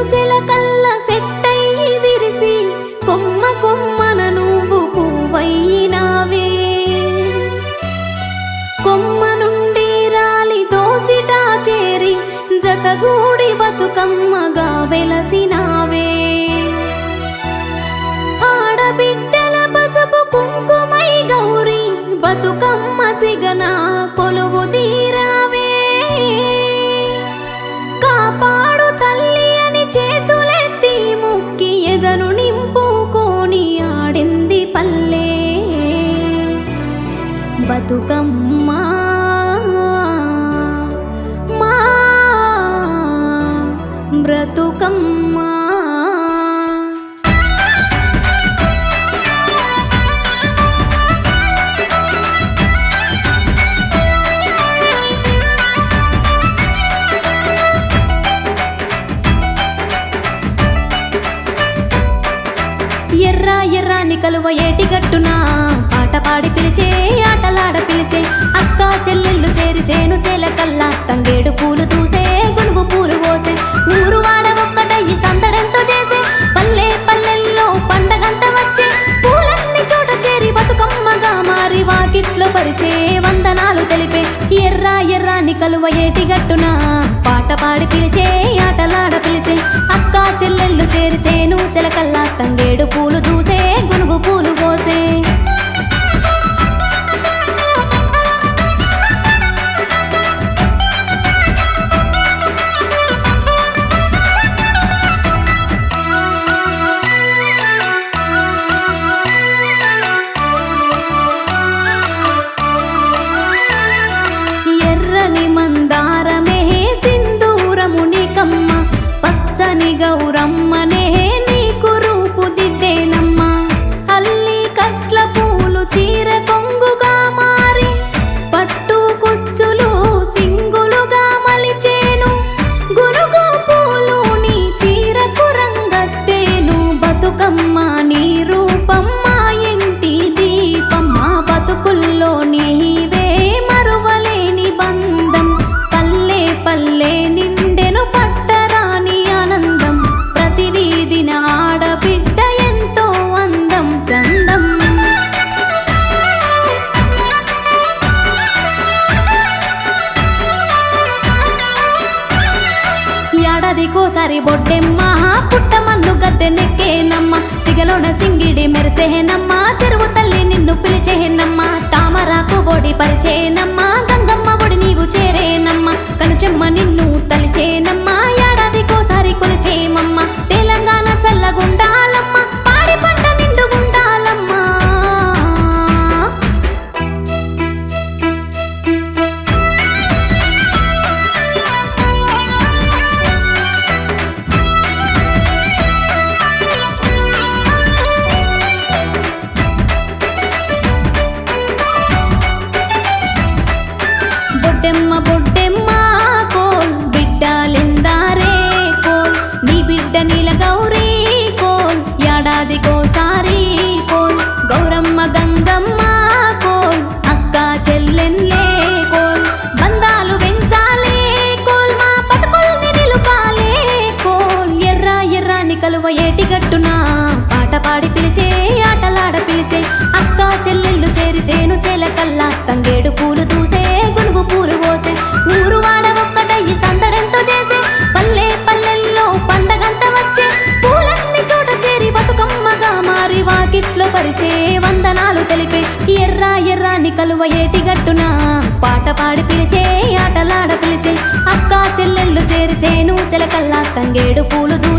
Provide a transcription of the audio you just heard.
సెలకల్ల సెట్టయ్యి విరిసి కొమ్మ కొమ్మన నువ్వు పువ్వయ్యినావే కొమ్మ నుండి రాలి దోసిటా చేరి జతగూడి బతుకమ్మగా వెలసినావే ఆడబిడ్డల పసుపు కుంకుమై గౌరి బతుకమ్మ సిగన కొలువు తీరావే కాపాడు తల్లి అని చేతులెత్తి ముక్కి ఎదను నింపుకొని ఆడింది పల్లె బతుకమ్మ మా బ్రతుకమ్మ ఎర్ర ఎర్రాని కలువ ఏటి గట్టున పాట పాడి పిలిచే ఆటలాడ పిలిచే అక్క చెల్లెళ్ళు చేరి చేను చేలకల్లా తంగేడు పూలు దూసే గునుగు పూలు పోసే ఊరు వాడ ఒక్కటయ్యి సందడెంతో చేసే పల్లె పల్లెల్లో పండగంత వచ్చే పూలన్నీ చోట చేరి బతుకమ్మగా మారి వాకిట్లో పరిచే వందనాలు తెలిపే ఎర్ర ఎర్రాని కలువ ఏటి గట్టున పాట పాడి పిలిచే ఆటలాడ పిలిచే అక్క చెల్లెళ్ళు చేరి చేను చెలకల్లా తంగేడు పూలు దూసే గునుగు పూలు పోసే ఎర్రని మందారమే సింధూరమునికమ్మ పచ్చని గౌరమ్మనే నీకు రూపు దిద్దేనమ్మ అల్లి కట్ల పూలు చీర కొంగుగా మారి పట్టు కుచ్చులు సింగులుగా మలిచేను గురుగు పూలు నీ చీరకు రంగత్తేను బతుకమ్మ నీ రూపం మా ఇంటి దీపం మా బతుకుల్లో నీవే మరువలేని బంధం పల్లె పల్లె నిండెను పట్టరాని ఆనందం ప్రతి వీధిన ఆడబిడ్డ ఎంతో అందం చందం ఏడాదికోసారి బొడ్డెమ్మ పుట్టమన్ను గద్దె నెక్కేనమ్మ సిగలోన సింగిడి మెరిసేనమ్మ చెరువు తల్లి నిన్ను పిలిచేనమ్మ తామరాకు ఒడి పరిచేనమ్మ గంగమ్మ ఒడి నీవు చేరేనమ్మ కనుచెమ్మ నిన్ను తలిచేనమ్మ ఏడాదికోసారి కొలిచేమమ్మ తెలంగాణ చల్లగుండాలమ్మ పాడి పంట నిండుగుండాలమ్మ బొడ్డెమ్మ బొడ్డెమ్మ కోల్ బిడ్డలెందారే కోల్ నీ బిడ్డ నీల గౌరీ కోల్ ఏడాదికోసారి కోల్ గౌరమ్మ గంగమ్మ కోల్ అక్క చెల్లెన్లే కోల్ బంధాలు పెంచాలే కోల్ మా బతుకుల్ని నిలుపాలే కోల్ ఎర్ర ఎర్రాని కలువ ఏటి గట్టున పాట పాడి పిలిచే ఆటలాడ పిలిచే అక్క చెల్లెళ్ళు చేరి చేను చేలకల్లా తంగేడు పూలు దూసే గునుగు పూలు పోసే ఊరు వాడ ఒక్కటయ్యి సందడెంతో చేసే పల్లె పల్లెల్లో పండగంత వచ్చే పూలన్నీ చోట చేరి బతుకమ్మగా మారి వాకిట్లో పరిచే వందనాలు తెలిపే ఎర్ర ఎర్రాని కలువ ఏటి గట్టున పాట పాడి పిలిచే ఆటలాడ పిలిచే అక్క చెల్లెళ్ళు చేరి చేను చెలకల్లా తంగేడు పూలు దూ